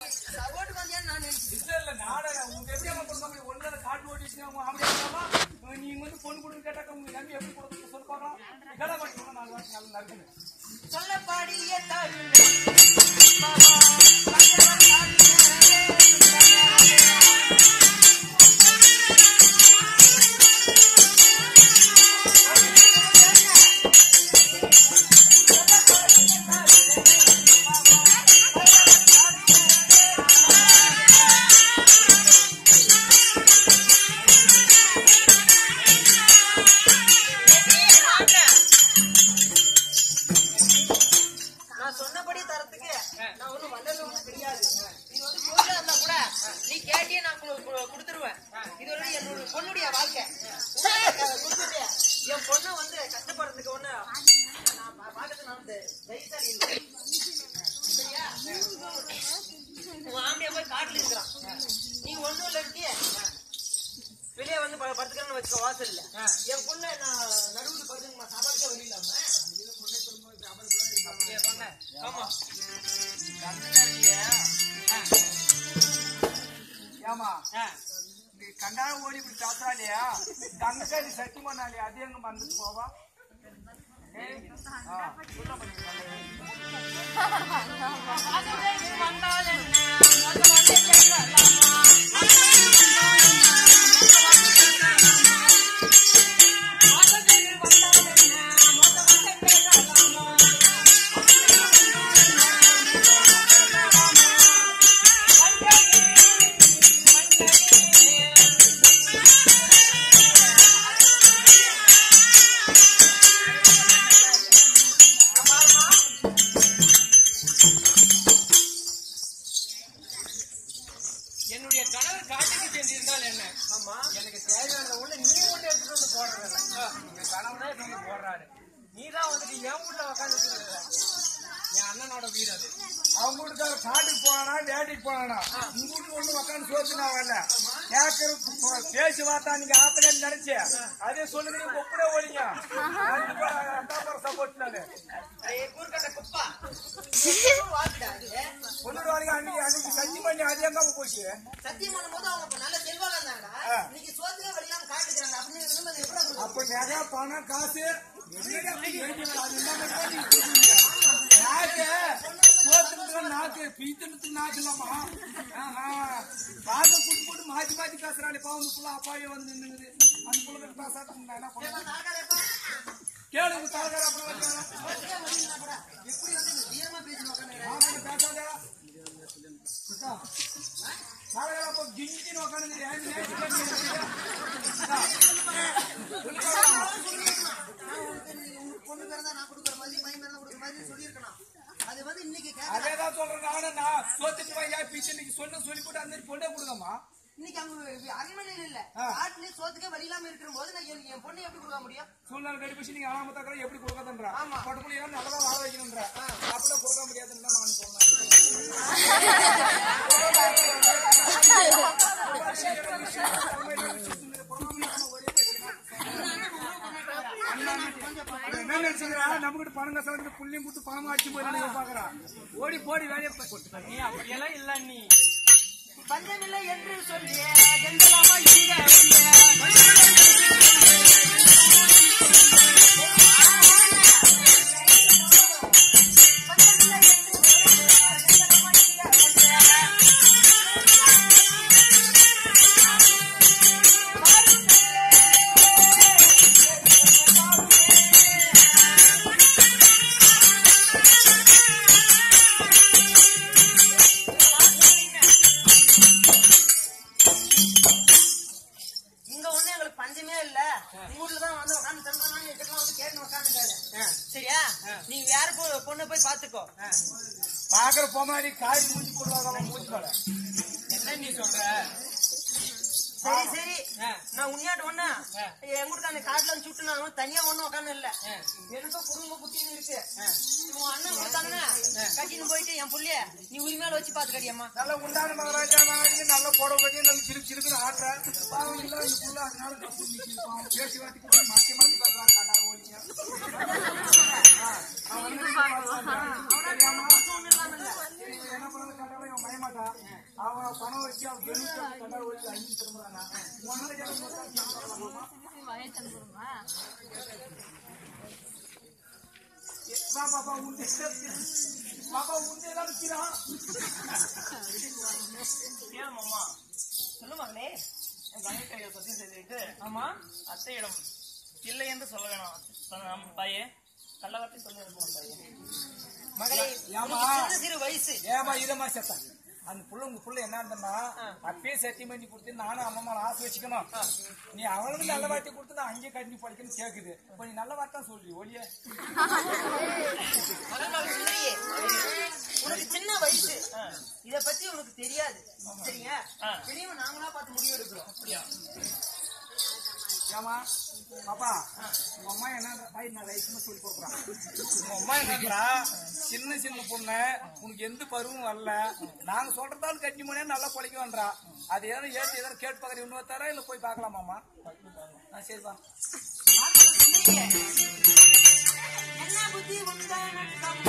Support வந்தியான்னு நான் நினைச்சேன் இல்ல இல்ல நாடகம் உங்க எப்படி அம்மா கொடுக்க முடியும் ஒன்னு காட்டு ஓட்டிச்சுன்னா அவங்க ஆம்பளை இல்லாமா நீங்க வந்து பொண்ணு கொடுன்னு கேட்டாக்க உங்க நம்பி எப்படி கொடுத்து சொல்ல பார்க்கலாம் கதை பண்ணி நாலு வாட்டி நல்லா நடக்குது சொல்லப்பாடிய தாழ்வு நான் சொன்னபடி தரத்துக்கு நான் ஒண்ணும் வல்லல ஒண்ணும் கிடையாது நீ வந்து பொருளா இருந்தா கூட நீ கேட்டியே நான் கு- கு- கொடுத்துருவேன் இது ஒரு என்னோட பொண்ணுடைய வாழ்க்கை உனக்கு கொடுத்துட்டு என் பொண்ணை வந்து கஷ்டப்படுறதுக்கு ஒண்ணு நான் பா- பார்க்கறது நான் வந்து தைரியசாலி இல்லை சரியா உன் ஆம்படியா போய் காட்டுல இருக்கிறான் நீ ஒண்ணும் இல்ல இருக்கிய வெளியே வந்து ப- படுத்துக்கிறேன்னு வச்சுக்கோ வாசல் இல்ல என் பொண்ணு நான் நடுவுல படுத்துக்கமா சாப்பாடுக்கே வழி இல்லாம அப்படியே சொன்னேன். ஆமா ஏமா நீ கண்டான ஓடி இப்படி சாப்பிடாலியா கங்கக்காரி சட்டி பண்ணாலியா அது எங்க மறந்துட்டு போவா ஏய், ஆ, சொல்ல மாட்டேங்க. என்னுடைய கணவர் காட்டுக்கு சென்றிருந்தால் என்ன ஆமா எனக்கு தேவையான ஒண்ணு நீ ஒண்ணு எடுத்துட்டு வந்து போடுறது எங்க கணவனே எடுத்து வந்து போடுறாரு நீ தான் வந்துட்டு என் வீட்டுல உட்காந்து என் அண்ணனோட வீடு அது அவங்க வீட்டுக்கார காட்டுக்கு போனா வேட்டைக்கு போனா உங்க வீட்டுக்கு ஒண்ணு உட்காந்து சோத்து நான் வரல கேட்கற பேசி பார்த்தா நீங்க ஆத்துல நினைச்சு அதே சொல்லுங்க நீங்க ஒப்படே ஓடிங்க சப்போர்ட் நானு ஏய், கூர்க்கட்ட குப்பா வாழ்க்கை அது ஒன்னு வாங்க அன்னைக்கு அன்னைக்கு சத்தி பண்ணி அது எங்க போச்சு சத்தியம் பண்ணும்போது அவங்க இப்ப நல்ல செல்வாங்க இருந்தாங்கடா இன்னைக்கு சோத்துக்கே வழியாம காட்டுக்கிறாங்க அப்படின்னு இருக்கும்போது எப்படி கொடுக்கும்? அப்ப நிறைய பணம் காசு என்னடி அப்படி யோசிக்கணும்? அது இல்லாம தான் நீங்க சொல்றீங்க. நாக்கு, சோத்துக்கு நாக்கு, பீத்துனதுக்கு நாக்கு இல்லம்மா. ஆஹா. பாசம் கூட்டி போட்டு மாத்தி மாத்தி பேசுறாளே, பாவம் இந்த புள்ள அப்பாவே வந்து நின்னுங்குது. அந்த புள்ள கிட்ட பேசாத இருந்தா என்ன பண்ணுறது? ஏப்பா, தாழ்காரப்பா, கேளு, உங்க தலைவரை அப்புறம் வைக்கிறேன். சோத்துக்கே வழியினா கூட எப்படி வந்து இந்த வீரமா பேசி உட்காந்துக்கிறாங்க மாமாட்ட பேசாத. அக்கா, தலைவரை அப்போ கிஞ்சின்னு உக்காந்துது. ஏன் நேத்து பண்ணி அக்கா, பொண்ணு பிறந்தா நான் கொடுக்குற மாதிரி பையன் பிறந்தா கொடுக்குற மாதிரி சொல்லியிருக்கணும் அது வந்து இன்னைக்கு கேட்கல அதேதான் சொல்றேன் நானும் நான் சோத்துக்கு வையா பீச்சு இன்னைக்கு சொன்ன சொல்லி போட்டு அந்த மாதிரி பொண்ணே கொடுங்கம்மா இன்னைக்கு அவங்க அரண்மனையில இல்ல ஆ. காட்டுலயே சோத்துக்கே வழி இல்லாம இருக்கிற போது நான் என் என் பொண்ணை எப்படி கொடுக்க முடியும் சூழ்நிலை கடிப்பிச்சு நீங்க அனாம தக்கற எப்படி கொடுக்காதுன்றா ஆமா. பட்டுக்குள்ள ஏன் நல்லதா வாழ வைக்கணும்ன்ற அப்படிலாம் கொடுக்க முடியாதுன்னு தான் நான் சொல்றேன் என்ன நினைச்சுக்கிறா நம்ம கிட்ட பணம் கசவங்க புள்ளியும் கொடுத்து பணம் ஆச்சு போய் பாக்குறா ஓடி போடி வேலையை போட்டு நீ அப்படியெல்லாம் இல்ல நீ பஞ்சமில்லை என்று சொல்லி ஜென்ரலாமா இங்க இங்க ஒண்ணு எங்களுக்கு பஞ்சமே இல்ல உங்க வீட்டுல தான் வந்து உட்காந்து தருவாங்க எல்லாம் வந்து கேட்டு உட்காந்துட்டாரு சரியா நீ வேற பொ- பொண்ணை போய் பாத்துக்கோ பாக்குற பொமாரி காய் மூஞ்சி போடுவாங்க மூஞ்சி போட என்ன நீ சொல்ற சரி சரி நான் உண்மையாட்டு ஒண்ணு எங்க வீட்டுக்கு அந்த காட்டுல வந்து சுட்டு நான் தனியா ஒண்ணும் உட்காந்து இல்ல எனக்கும் குடும்ப குட்டின்னு இருக்கு உன் அண்ணன் கொடுத்தாங்கன்னா கட்டின்னு போயிட்டு என் புள்ளைய நீ உரிமையால வச்சு பாத்துக்கடியம்மா நல்ல உண்டான மகாராஜா நாளைக்கு நல்ல புடவை கட்டி நல்ல சிரிப்பு சிரிப்புன்னு ஆட்டுற பாவம் இல்ல இதுக்குள்ள அதனால தப்பு நிக்குது. பாவம் பேசி வாட்டி கூட மாத்தி மாத்தி பேசுறான் கண்டார ஓடிங்க அவன் வந்து தெரியாம ஒண்ணும் இல்லாம இல்ல என்ன பண்ணது கண்டார இவன் மயமா மாட்டா அவ பணம் வச்சு அவ பெருமிச்சு கண்டா வச்சு அஞ்சு திரும்புறானா உன்னால கேட்க மாட்டா வா பாப்பா உண்டே பாப்பா உண்டே தான் இருக்கிறான் ஏன் மாமா சொல்லு மகனே என் தங்கக்கையை சத்தியம் செய்துவிட்டு ஆமா அத்தையிடம் இல்லை என்று சொல்ல வேணாம் சொன்ன தாயே நல்ல வார்த்தை சொல்லி இருக்கும் தாயே மகளே ஏம்மா? உனக்கு சின்ன சிறு வயசு ஏமா இதமா செத்தான் அந்த புள்ள உங்க புள்ள என்ன இருந்தா அப்பயே சத்தியம் பண்ணி கொடுத்து நானும் அம்மா மேல ஆசை வச்சுக்கணும் நீ அவளுக்கு நல்ல வார்த்தை கொடுத்து நான் அங்கேயே கட்டி படிக்கணும்னு கேக்குது இப்ப நீ நல்ல வார்த்தை சொல்லி ஒளிய மகன் மகள் சுந்தரியே உனக்கு சின்ன வயசு இத பத்தி உனக்கு தெரியாது சரியா ஆ. தெரியும் நாங்களா பார்த்து முடிவு எடுக்கிறோம் அப்படியா ஏமா பாப்பா உங்க அம்மா என்ன தாய் நான் ரைட்னு சொல்லி போடுறான் உங்க அம்மா என்னன்றா சின்ன சின்ன பொண்ணு உனக்கு எந்த பருவம் வரல நாங்க சொல்றதாலும் கட்டி மணியா நல்லா குலைக்கும்ன்றா அது ஏதோ ஏத்து ஏதோ கேட்டு பாக்குற இன்னொரு தர இல்ல போய் பார்க்கலாமாமா ஆ சரிப்பா என்ன புத்தி உண்டான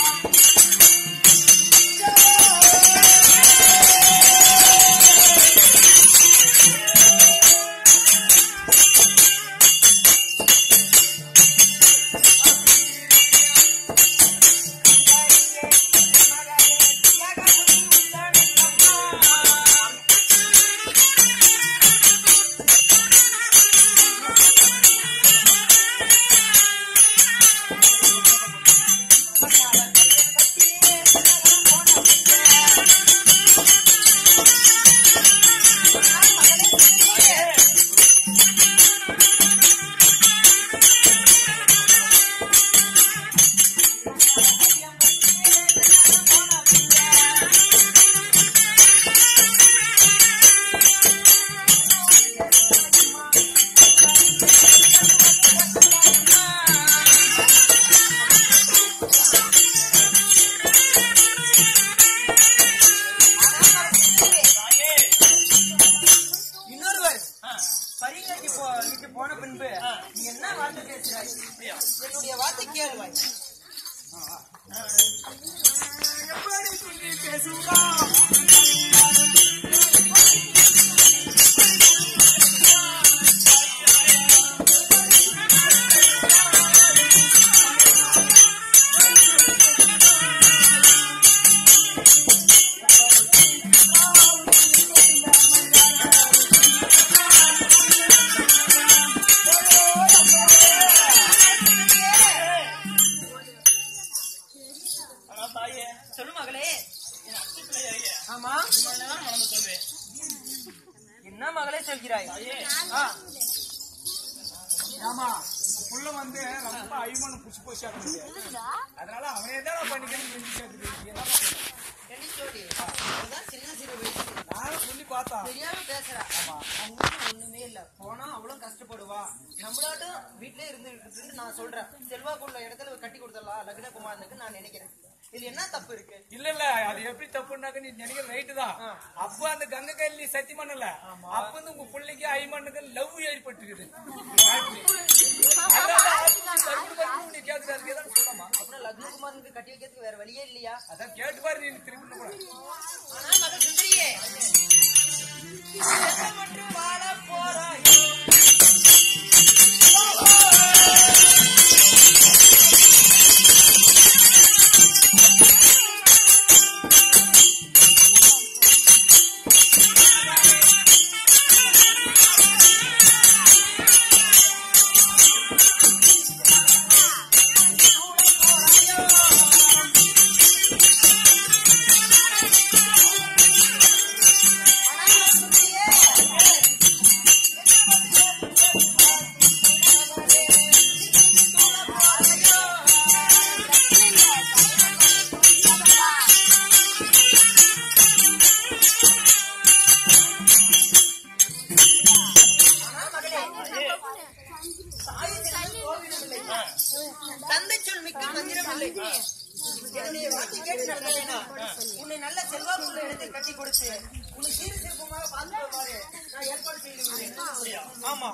இன்னொருவர் பரிங்காட்டி போ விட்டு போன பின்பு நீ என்ன வார்த்தை பேசுறாய் என்னுடைய வார்த்தை கேளுவாய் எப்படி சொல்லி பேசுவா ஆனா தாயே சொல்லு மகளே என் அத்தை பிள்ளையாகிய ஆமா நான் மறந்து சொல்வேன் என்ன மகளே சொல்கிறாய் தாயே ஆ, ஆமா புள்ள வந்து ரொம்ப அழிமணம் புடிச்சு போச்சு அவனுக்கு அதனால அவனே தான் பண்ணிக்கணும் செஞ்சு கேக்குது நீ என்ன பண்ற? என்ன சொல்லி அதுதான் சின்ன சிறு வயசு நானும் சொல்லி பார்த்தா தெரியாம பேசுறா அவங்களுக்கு ஒண்ணுமே இல்ல போனா அவ்வளவு கஷ்டப்படுவா நம்மளாட்டும் வீட்லயே இருந்து இருக்குன்னு நான் சொல்றேன் செல்வாக்குள்ள இடத்துல கட்டி கொடுத்துடலாம் லக்ன குமாரனுக்கு நான் நினைக்கிறேன் இதுல என்ன தப்பு இருக்கு இல்ல இல்ல அது எப்படி தப்புனாக்க நீ நினைக்கிற ரைட்டு தான் ஆ. அப்ப அந்த கங்கை கையில் நீ சத்தி பண்ணல அப்ப வந்து உங்க பிள்ளைக்கு ஐமண்ணுக்கு லவ் ஏற்பட்டுருக்குது அதனால ஆஸ்பத்திரி தடுப்பு மருந்து நீ கேக்குது அதுக்கு ஏதாவது சொல்லலாமா அப்புறம் லக்னகுமாரனுக்கு கட்டி வைக்கிறதுக்கு வேற வழியே இல்லையா அதான் கேட்டு பாரு நீ திருப்பி கூட ஆனா மகள் சுந்தரியே மட்டும் வாழ போறாயோ ஆனா மகளே தாயின் கோவிலும் இல்லை தந்தை சொல் மிக்க மந்திரம் இல்லை என்னுடைய வார்த்தை கேட்டு நடந்தேனா உன்னை நல்ல செல்வாக்குள்ள இடத்தில் கட்டி கொடுத்து உன்னை சீர சிறப்புமாக பார்த்து வருமாறு நான் ஏற்பாடு செய்து விடுவேன் ஆமா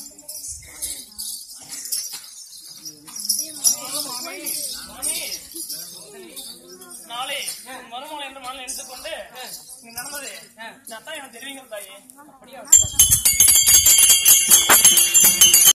மாமி நாளை மறுமலை என்று மனதில் எடுத்துக்கொண்டு இங்க நடந்தது இந்த அத்தான் எனக்கு தெரிவிங்க தாயே